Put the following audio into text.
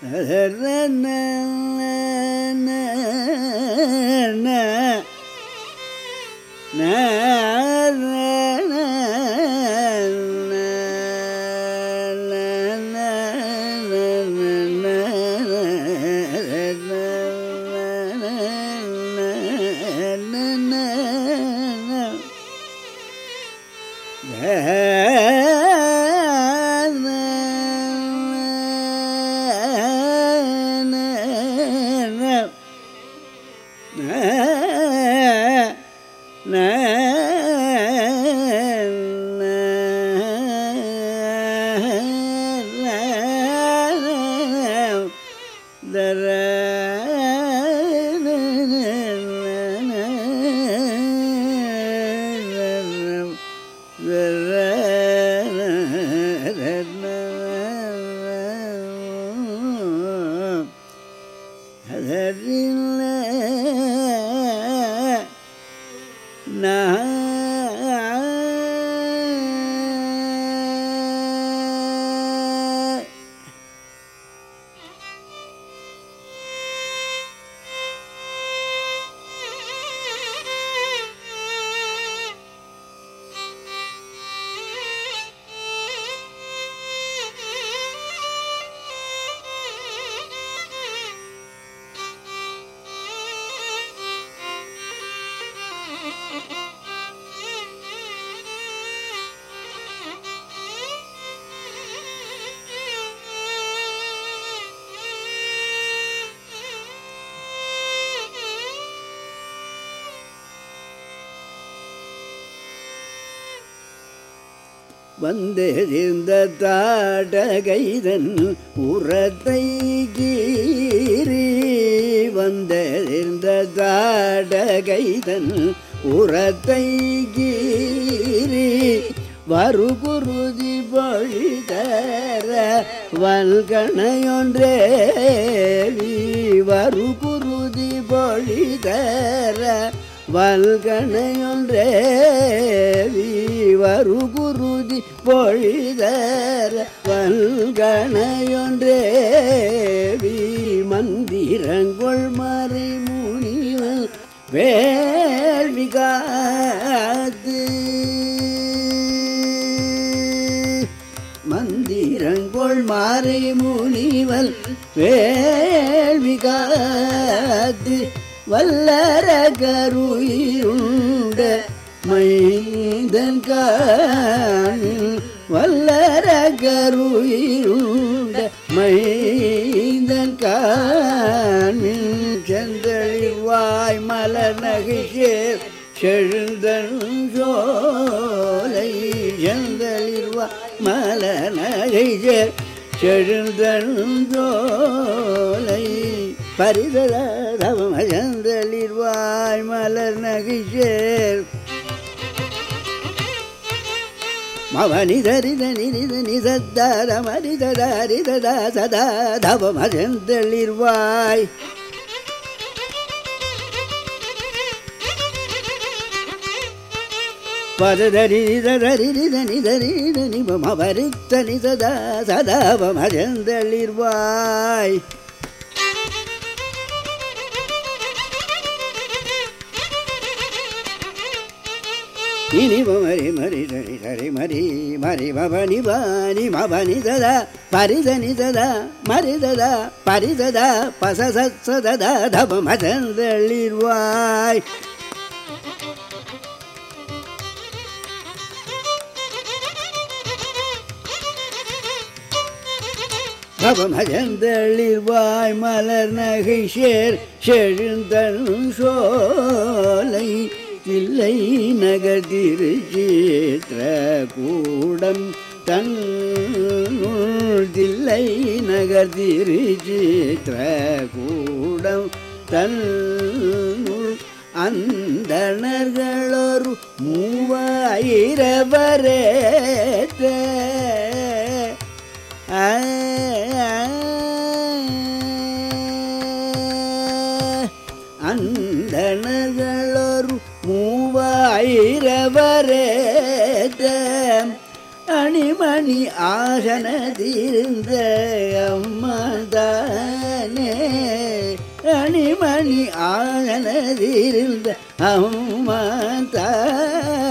வந்தெறிந்த தாடகைதன் உரத்தை கீறி வந்தெறிந்த தாடகைதன் உரத்தை கீறி வருகுருதி பொழிதர வல்கணையொன்றேவி வருகுருதி பொழிதர வல்கணையொன்றேவி வருகுருதி பொழிதர வல்கணையொன்றேவி மந்திரங்கொள் மறை முனிவன் வேள்வி காத்து மந்திரங்கொள் மாறை முனிவல் வேள்வி காத்து வல்லர கருயிருண்ட மைந்தன் காணில் வல்லர கருயிருண்ட மைந்தன் காணில் செந்தழிவாய் மலர் நகைசேர் செழுந்தன் சோலை செந்தளிர்வாய் மலர் நகைசேர் செழுந்தன் சோலை பரிதரவம் அஜந்தளிர்வாய் மலர் நகைசேர் மவனிதரித நிரித நிதத்தார மரிததாரிததா சதா தவம் அஜந்தளிர்வாய் பததரிதரித நிதரித நிபம் அவரித்த நிததா சதாவம் அஜந்தளிர்வாய் இனிவ மரி மரி தரி தரி மரி மரி மபனி பானி மபனி ததா பரிதனி ததா மரிததா பரிததா பசசததா தப மதந்தளிர்வாய் பவமஜந்தளிர்வாய் மலர் நகை சேர் செழுந்தன் சோலை தில்லை நகர் திருச்சேத்திர கூடம் தன் தில்லை நகர் திருச்சேத்திர கூடம் தன் அந்தணர்களொரு மூவாயிரவரேத்த அந்தணர்களொரு மூவாயிரவரேத அணிமணி ஆச ஆயனதிருந்த அம்மா தானே அணிமணி ஆயனதிருந்த அம்மா தானே